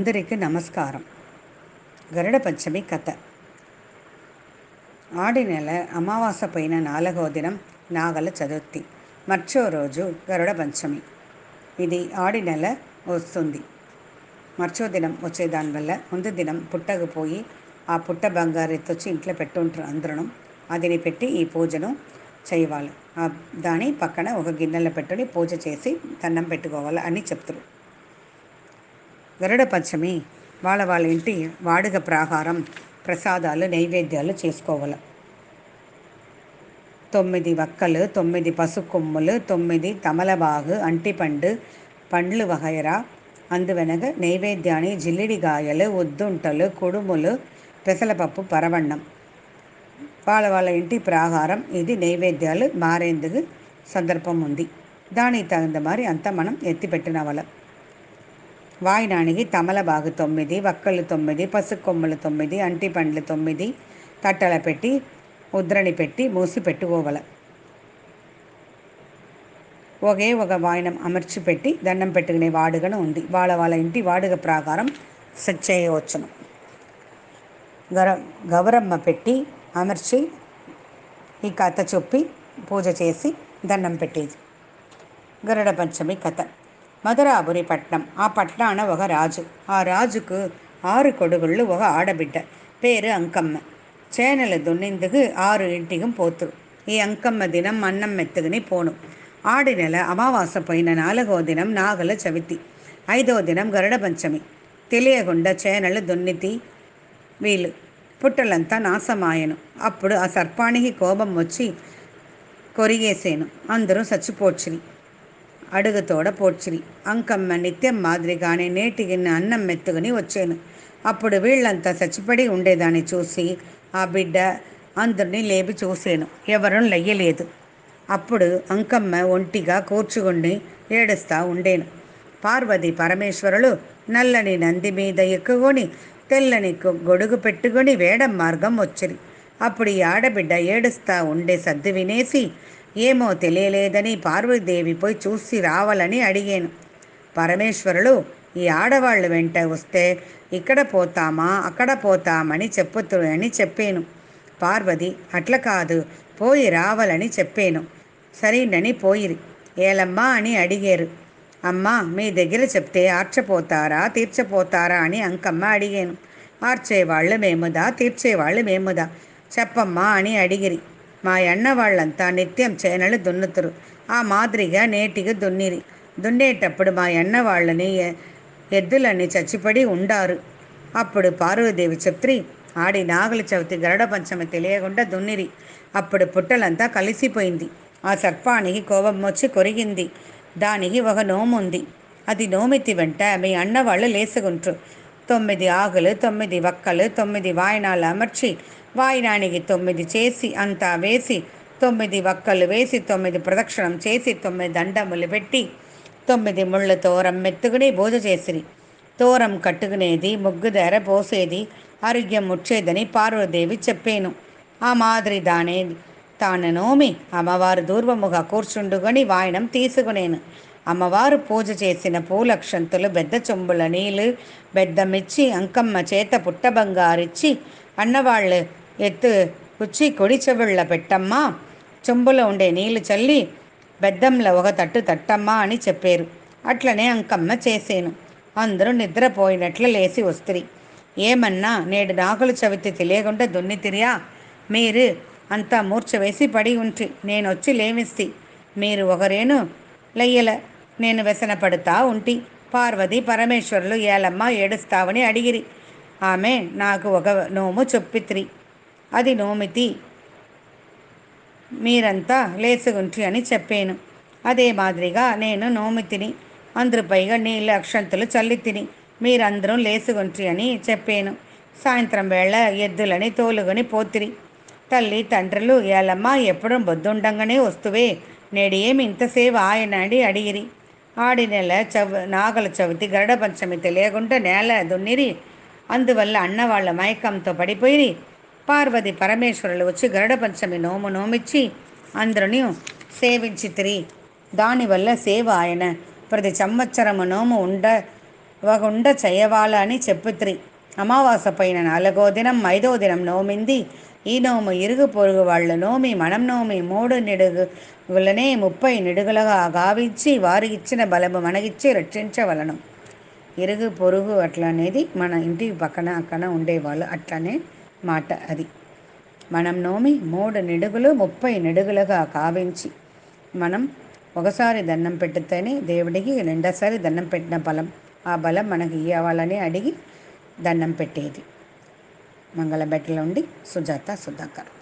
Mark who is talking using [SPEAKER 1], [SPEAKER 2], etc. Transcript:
[SPEAKER 1] అందరికీ నమస్కారం గరుడ పంచమి కథ ఆడి నెల అమావాస పైన నాలుగవ దినం నాగల చతుర్థి మర్చో రోజు గరుడ పంచమి ఇది ఆడి నెల వస్తుంది మర్చో దినం వచ్చే దానివల్ల ముందు దినం పుట్టకు పోయి ఆ పుట్ట బంగారు ఎత్తొచ్చి ఇంట్లో పెట్టుంటారు అందరూ అదిని పెట్టి ఈ పూజను చేయవాలి ఆ దాని పక్కన ఒక గిన్నెలో పెట్టుని పూజ చేసి దండం పెట్టుకోవాలి అని చెప్తారు గరుడ పంచమి వాళ్ళ వాళ్ళ ఇంటి వాడుక ప్రకారం ప్రసాదాలు నైవేద్యాలు చేసుకోవాలి తొమ్మిది వక్కలు తొమ్మిది పసు కొమ్ములు తొమ్మిది తమలబాగు అంటిపండు పండ్లు వగైరా అందువెనక నైవేద్యాన్ని జిల్లిడిగాయలు ఉద్దుంటలు కుడుములు పెసలపప్పు పరవన్నం వాళ్ళ వాళ్ళ ఇంటి ప్రకారం ఇది నైవేద్యాలు మారేందుకు సందర్భం ఉంది దానికి తగిన మరి అంతా మనం ఎత్తిపెట్టిన వాళ్ళ వాయినానికి తమలబాగు తొమ్మిది వక్కలు తొమ్మిది పసుపు కొమ్మలు తొమ్మిది అంటి పండ్లు తొమ్మిది తట్టల పెట్టి ఉద్రణి పెట్టి మూసి పెట్టుకోగల ఒకే ఒక వాయనం అమర్చి పెట్టి దండం పెట్టుకునే వాడుగను ఉంది వాళ్ళ వాళ్ళ ఇంటి వాడుక ప్రకారం సెట్ చేయవచ్చును గర గౌరమ్మ పెట్టి అమర్చి ఈ కథ చెప్పి పూజ చేసి దండం పెట్టేది గరుడ పంచమి కథ మధురాపురి పట్నం ఆ పట్నాన ఒక రాజు ఆ రాజుకు ఆరు కొడుగుళ్ళు ఒక ఆడబిడ్డ పేరు అంకమ్మ చేనలు దున్నిందుకు ఆరు ఇంటికి పోతురు ఈ అంకమ్మ దినం అన్నం మెత్తగని పోను ఆడి నెల అమావాస పోయిన నాలుగో దినం నాగల చవితి ఐదో దినం గరుడ పంచమి తెలియకుండా చేనలు దున్నితి వీళ్ళు పుట్టలంతా నాశమాయను అప్పుడు ఆ సర్పానికి కోపం వచ్చి కొరిగేసేను అందరూ చచ్చిపోడ్చిరి అడుగుతోడ పోడ్చిరి అంకమ్మ నిత్యం మాదిరిగానే నేటిగిన్న అన్నం మెత్తుకుని వచ్చాను అప్పుడు వీళ్ళంతా చచ్చిపడి ఉండేదాన్ని చూసి ఆ బిడ్డ అందరినీ లేపి చూశాను ఎవరూ లెయ్యలేదు అప్పుడు అంకమ్మ ఒంటిగా కూర్చుకొని ఏడుస్తా ఉండేను పార్వతి పరమేశ్వరులు నల్లని నంది మీద ఎక్కుకొని తెల్లని గొడుగు పెట్టుకొని వేడం మార్గం వచ్చిరి అప్పుడు ఈ ఆడబిడ్డ ఏడుస్తా ఉండే సర్ది వినేసి ఏమో తెలియలేదని పార్వతీదేవి పోయి చూసి రావాలని అడిగాను పరమేశ్వరులు ఈ ఆడవాళ్ళు వెంట వస్తే ఇక్కడ పోతామా అక్కడ పోతామని చెప్పుతు అని చెప్పాను పార్వతి అట్ల కాదు పోయి రావాలని చెప్పాను సరేనని పోయిరి ఏలమ్మా అని అడిగారు అమ్మా మీ దగ్గర చెప్తే ఆర్చపోతారా తీర్చపోతారా అని అంకమ్మ అడిగాను ఆర్చేవాళ్ళు మేముదా తీర్చేవాళ్ళు మేముదా చెప్పమ్మా అని అడిగిరి మా అన్న వాళ్ళంతా నిత్యం చేనలు దున్నుతురు ఆ మాదిరిగా నేటిగా దున్నిరి దున్నేటప్పుడు మా అన్న వాళ్ళని ఎద్దులని చచ్చిపడి ఉండారు అప్పుడు పార్వదేవి చెప్త్రి ఆడి నాగుల చవితి గరుడ పంచమి తెలియకుండా దున్నిరి అప్పుడు పుట్టలంతా కలిసిపోయింది ఆ సర్పానికి కోపం వచ్చి కొరిగింది దానికి ఒక నోము ఉంది అది నోమితి వెంట మీ అన్న వాళ్ళు లేసుకుంటారు తొమ్మిది ఆకులు తొమ్మిది వక్కలు తొమ్మిది వాయనాలు అమర్చి వాయినానికి తొమ్మిది చేసి అంతా వేసి తొమ్మిది వక్కలు వేసి తొమ్మిది ప్రదక్షిణం చేసి తొమ్మిది దండములు పెట్టి తొమ్మిది ముళ్ళ తోరం మెత్తుకుని పూజ చేసిరి తోరం కట్టుకునేది ముగ్గు ధర పోసేది ఆరోగ్యం ముచ్చేదని పార్వదేవి చెప్పాను ఆ మాదిరి దానే తాను నోమి అమ్మవారు దూర్వముగా కూర్చుండుకొని వాయనం తీసుకునేను అమ్మవారు పూజ చేసిన పూలక్షంతులు బెద్ద చెంబుల నీళ్ళు బెద్దమిచ్చి అంకమ్మ చేత పుట్ట బంగారిచ్చి అన్నవాళ్ళు ఎత్తు కుచ్చి కొడి చెవుళ్ళ పెట్టమ్మా చెంబులో ఉండే నీళ్లు చల్లి బెద్దంలో ఒక తట్టు తట్టమ్మా అని చెప్పారు అట్లనే అంకమ్మ చేసేను అందరూ నిద్రపోయినట్లు లేచి వస్తుంది ఏమన్నా నేడు నాగుల చవితి తెలియకుండా దున్నితిరియా మీరు అంతా మూర్ఛ వేసి పడి ఉంటి నేను వచ్చి లేమిస్తి మీరు ఒకరేను లయ్యల నేను వ్యసన పడుతా ఉంటి పార్వతి పరమేశ్వరులు ఏలమ్మ ఏడుస్తావని అడిగిరి ఆమె నాకు ఒక నోము చొప్పిత్రి అది నోమితి మీరంతా లేసుగుంటి అని చెప్పాను అదే మాదిరిగా నేను నోమితిని అందరు పైగా నీళ్ళ అక్షంతలు చల్లి తిని మీరందరూ లేసుగుంటి అని చెప్పాను సాయంత్రం వేళ ఎద్దులని తోలుకొని పోతిరి తల్లి తండ్రులు ఏలమ్మ ఎప్పుడు బొద్దుండంగానే వస్తువే నేడు ఏమి ఇంతసేపు ఆయనడి అడిగిరి ఆడి నెల చవ నాగల చవితి గరుడ పంచమి తెలియకుండా నేల దున్నిరి అందువల్ల అన్న వాళ్ళ మైకంతో పడిపోయి పార్వతి పరమేశ్వరులు వచ్చి గరుడ పంచమి నోము నోమిచ్చి అందరిని సేవించితిరి దానివల్ల సేవ ఆయన ప్రతి సంవత్సరము నోము ఉండ ఇవగుండ చేయవాల అని చెప్పుత్రి అమావాస పైన నాలుగో దినం ఐదో దినం నోమింది ఈ నోము ఇరుగు పొరుగు వాళ్ళ నోమి మనం నోమి మూడు నిడుగులనే ముప్పై నిడుగులుగా గావించి వారికి ఇచ్చిన బలము మనకిచ్చి రక్షించవలను ఇరుగు పొరుగు అట్లా అనేది మన ఇంటి పక్కన అక్కన ఉండేవాళ్ళు అట్లనే మాట అది మనం నోమి మూడు నిడుగులు ముప్పై నిడుగులుగా కావించి మనం ఒకసారి దండం పెట్టితేనే దేవుడికి రెండోసారి దండం పెట్టిన బలం ఆ బలం మనకి ఇవ్వాలని అడిగి దండం పెట్టేది మంగళబెట్టలో ఉండి సుజాత సుధాకర్